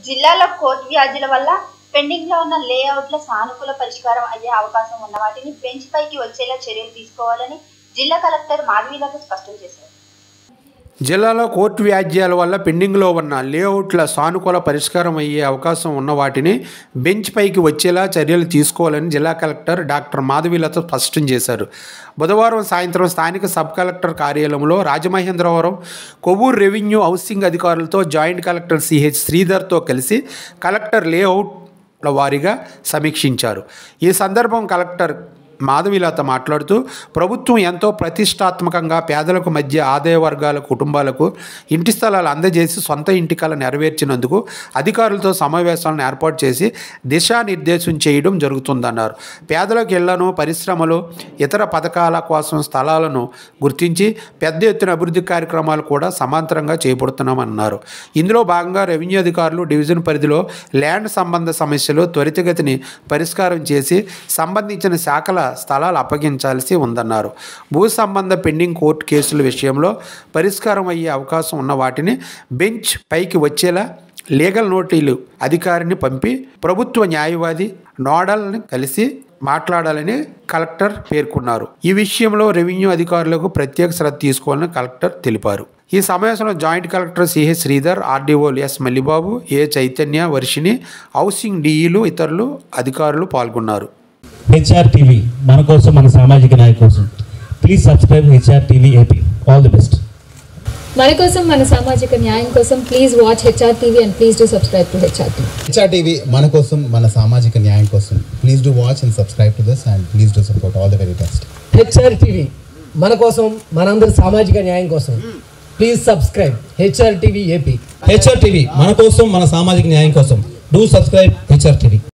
జిల్లాలో కోర్టు వ్యాధుల వల్ల పెండింగ్ లో ఉన్న లేఅవుట్ల సానుకూల పరిష్కారం అయ్యే అవకాశం ఉన్న వాటిని బెంచ్ పైకి వచ్చేలా చర్యలు తీసుకోవాలని జిల్లా కలెక్టర్ మాధవీలత స్పష్టం చేశారు జిల్లాలో కోర్టు వ్యాజ్యాల వల్ల పెండింగ్లో ఉన్న లేఅవుట్ల సానుకూల పరిష్కారం అయ్యే అవకాశం ఉన్న వాటిని బెంచ్ పైకి వచ్చేలా చర్యలు తీసుకోవాలని జిల్లా కలెక్టర్ డాక్టర్ మాధవీలత స్పష్టం చేశారు బుధవారం సాయంత్రం స్థానిక సబ్ కలెక్టర్ కార్యాలయంలో రాజమహేంద్రవరం కొవ్వూరు రెవెన్యూ హౌసింగ్ అధికారులతో జాయింట్ కలెక్టర్ సిహెచ్ శ్రీధర్తో కలిసి కలెక్టర్ లేఅవుట్ల వారీగా సమీక్షించారు ఈ సందర్భం కలెక్టర్ మాధవీలత మాట్లాడుతూ ప్రభుత్వం ఎంతో ప్రతిష్టాత్మకంగా పేదలకు మధ్య ఆదాయ వర్గాల కుటుంబాలకు ఇంటి స్థలాలు అందజేసి సొంత ఇంటి కల నెరవేర్చినందుకు అధికారులతో సమావేశాలను ఏర్పాటు చేసి దిశానిర్దేశం చేయడం జరుగుతుందన్నారు పేదలకు ఇళ్లను పరిశ్రమలు ఇతర పథకాల కోసం స్థలాలను గుర్తించి పెద్ద ఎత్తున అభివృద్ధి కార్యక్రమాలు కూడా సమాంతరంగా చేపడుతున్నామన్నారు ఇందులో భాగంగా రెవెన్యూ అధికారులు డివిజన్ పరిధిలో ల్యాండ్ సంబంధ సమస్యలు త్వరితగతిని పరిష్కారం చేసి సంబంధించిన శాఖల స్థలాలు అప్పగించాల్సి ఉందన్నారు భూ సంబంధ పెండింగ్ కోర్టు కేసుల విషయంలో పరిష్కారం అయ్యే అవకాశం ఉన్న వాటిని బెంచ్ పైకి వచ్చేలా లీగల్ నోటీలు అధికారిని పంపి ప్రభుత్వ న్యాయవాది నోడల్ని కలిసి మాట్లాడాలని కలెక్టర్ పేర్కొన్నారు ఈ విషయంలో రెవెన్యూ అధికారులకు ప్రత్యేక శ్రద్ధ తీసుకోవాలని కలెక్టర్ తెలిపారు ఈ సమావేశంలో జాయింట్ కలెక్టర్ సిహెచ్ శ్రీధర్ ఆర్డీఓలు S Mallibabu A Chaitanya Varshini housing డిఈలు ఇతరులు అధికారులు పాల్గొన్నారు హెచ్ఆర్ టీవీ మన కోసం మన సామాజిక న్యాయ కోసం please subscribe HR TV AP all the best మన కోసం మన సామాజిక న్యాయం కోసం please watch HR TV and please do subscribe to HR TV HR TV మన కోసం మన సామాజిక న్యాయం కోసం please do watch and subscribe to this and please do support all the very best HR TV మన కోసం మనందరి సామాజిక న్యాయం కోసం please subscribe HR TV AP HR TV మన కోసం మన సామాజిక న్యాయం కోసం డూ సబ్స్క్రైబ్ హెచ్ఆర్ టీవీ